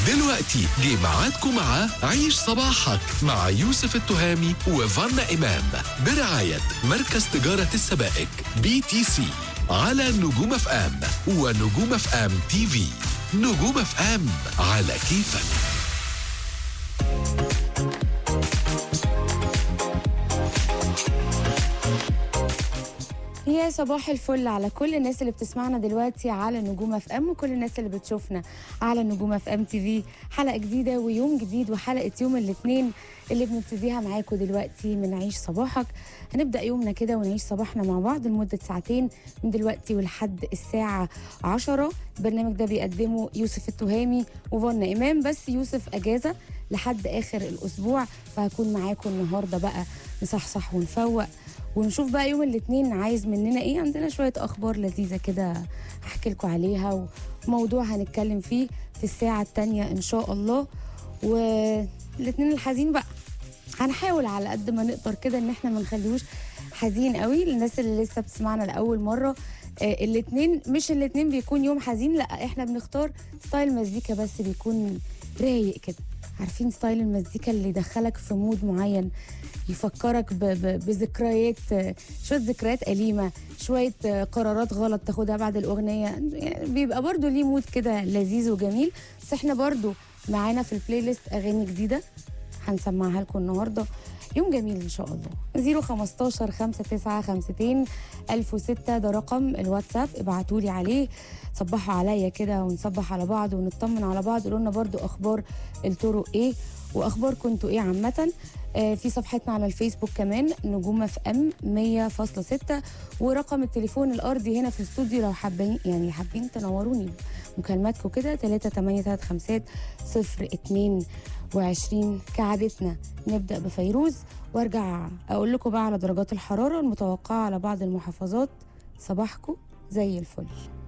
دلوقتي جه ميعادكم مع عيش صباحك مع يوسف التهامي وفانا إمام برعاية مركز تجارة السبائك بي تي سي على نجوم اف ام ونجوم اف ام تي في نجوم اف ام على كيفك يا صباح الفل على كل الناس اللي بتسمعنا دلوقتي على نجوم اف ام وكل الناس اللي بتشوفنا على نجوم اف ام تي في حلقه جديده ويوم جديد وحلقه يوم الاثنين اللي بنبتديها معاكم دلوقتي من عيش صباحك هنبدا يومنا كده ونعيش صباحنا مع بعض لمده ساعتين من دلوقتي ولحد الساعه 10 البرنامج ده بيقدمه يوسف التهامي وفنا امام بس يوسف اجازه لحد اخر الاسبوع فهكون معاكم النهارده بقى نصحصح ونفوق ونشوف بقى يوم الاثنين عايز مننا ايه عندنا شويه اخبار لذيذه كده هحكي لكم عليها وموضوع هنتكلم فيه في الساعه الثانيه ان شاء الله والاثنين الحزين بقى هنحاول على قد ما نقدر كده ان احنا ما نخليهوش حزين قوي للناس اللي لسه بتسمعنا لاول مره آه الاثنين مش الاثنين بيكون يوم حزين لا احنا بنختار ستايل مزيكا بس بيكون رايق كده عارفين ستايل المزيكا اللي يدخلك في مود معين يفكرك ب ب بذكريات شويه ذكريات أليمة شويه قرارات غلط تاخدها بعد الأغنية يعني بيبقى برضو ليه مود كده لذيذ وجميل بس احنا برضو معانا في البلاي ليست أغاني جديدة هنسمعها لكم النهارده يوم جميل ان شاء الله 015 5952 1006 ده رقم الواتساب ابعتوا لي عليه صبحوا عليا كده ونصبح على بعض ونطمن على بعض قولوا لنا برضو اخبار الطرق ايه واخبار كنتوا ايه عامه آه في صفحتنا على الفيسبوك كمان نجوم اف ام 100.6 ورقم التليفون الارضي هنا في الاستوديو لو حابين يعني حابين تنوروني مكالماتكم كده 3 02 وعشرين كعادتنا نبدأ بفيروز وارجع أقول لكم بقى على درجات الحرارة المتوقعة على بعض المحافظات صباحكم زي الفل